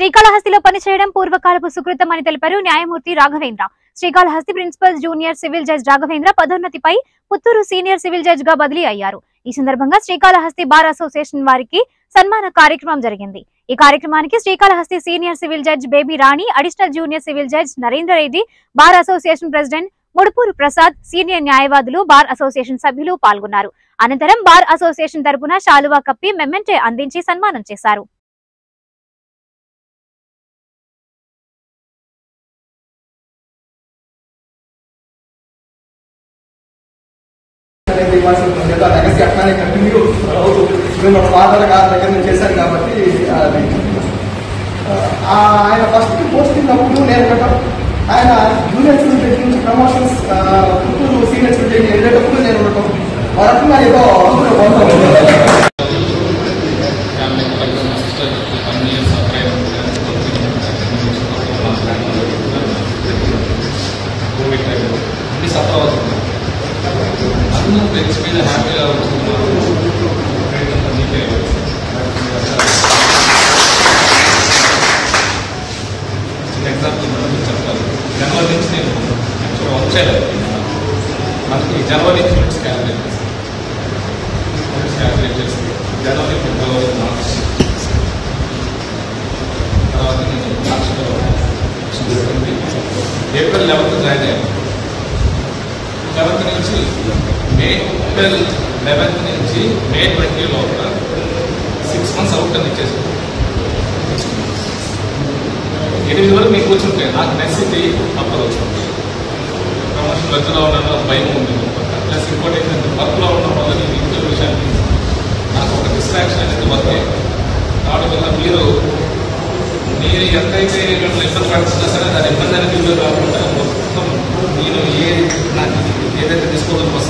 శ్రీకాళహస్తిలో పనిచేయడం పూర్వకాలపు సుకృతం అని తెలిపారు న్యాయమూర్తి Raghavendra Srikalahasti principal junior civil judge Raghavendra పదోన్నతిపై పుత్తూరు సీనియర్ సివిల్ జడ్జ్ గా బదిలీ అయ్యారు ఈ సందర్భంగా శ్రీకాళహస్తి బార్ అసోసియేషన్ వారికి సన్మాన కార్యక్రమం జరిగింది ఈ కార్యక్రమానికి Srikalahasti senior civil judge Baby Rani additional junior civil judge Narendra Reddy bar association president Mudupuru Prasad senior న్యాయవాదులు బార్ అసోసియేషన్ సభ్యులు పాల్గొన్నారు అనంతరం బార్ అసోసియేషన్ తరపున శాలువా కప్పి మెమెంటే అందించి సన్మానం చేశారు అనేది ఇవ్వాల్సి ఉంటుంది ఆ లెగసీ అట్లానే కంటిన్యూ అవుతూ మేము మన ఫాదర్ గారి దగ్గర నుంచి చేశాను కాబట్టి అది ఆ, ఆయన ఫస్ట్ పోస్టింగ్ అప్పుడు నేను ఉండటం ఆయన జూనియర్ సివిల్ జడ్జి నుంచి promotions Puttur senior civil judge వెళ్ళేటప్పుడు నేను ఉండటం ఆ రకంగా ఏదో అందులో బాగుంటుంది ఫ్యామిలీ పరంగా మా సిస్టర్ వన్ ఇయర్ సఫర్ అయిన కోవిడ్ టైం అన్ని సఫర్ అవుతుంది అందరూ పెంచి మీద హ్యాపీగా ఉంటున్నారు నీకే చిన్న ఎగ్జాంపుల్ మనం చెప్తాను జనవరి నుంచి నేను యాక్చువల్గా వచ్చేది మనకి జనవరి నుంచి ఫ్రెండ్స్ క్యాలిక్యులేట్ చేస్తాను ఫ్రెండ్స్ క్యాలిక్యులేట్ చేస్తే జనవరి ఫిబ్రవరి మార్చ్ తర్వాత నేను మార్చ్లో చూసుకుంది ఏప్రిల్ లెవెన్త్ జాయిన్ అయ్యాను లెవెన్త్ నుంచి మే ఏప్రిల్ లెవెన్త్ నుంచి మే ట్వంటీ లోపల సిక్స్ మంత్స్ అవుట్ అని ఇచ్చేసాను ఎనిమిది వరకు మీకు కూర్చుంటే నాకు నెక్స్ట్ అప్పుడు వచ్చింది ప్రమోషన్ మధ్యలో ఉన్నాను భయం ఉంది ప్లస్ ఇంకోటి ఏంటంటే వర్క్లో ఉండడం వల్ల నేను ఇంట్లో విషయాన్ని నాకు ఒక డిస్ట్రాక్షన్ అనేది వర్కే కావడం వల్ల మీరు మీరు ఎంతైతే మిమ్మల్ని ఇబ్బంది పడుతున్నా సరే దాని ఇబ్బంది అనేది మీరు కాకుండా మొత్తం నేను ఏ నాకు ఏదైతే తీసుకోవాలని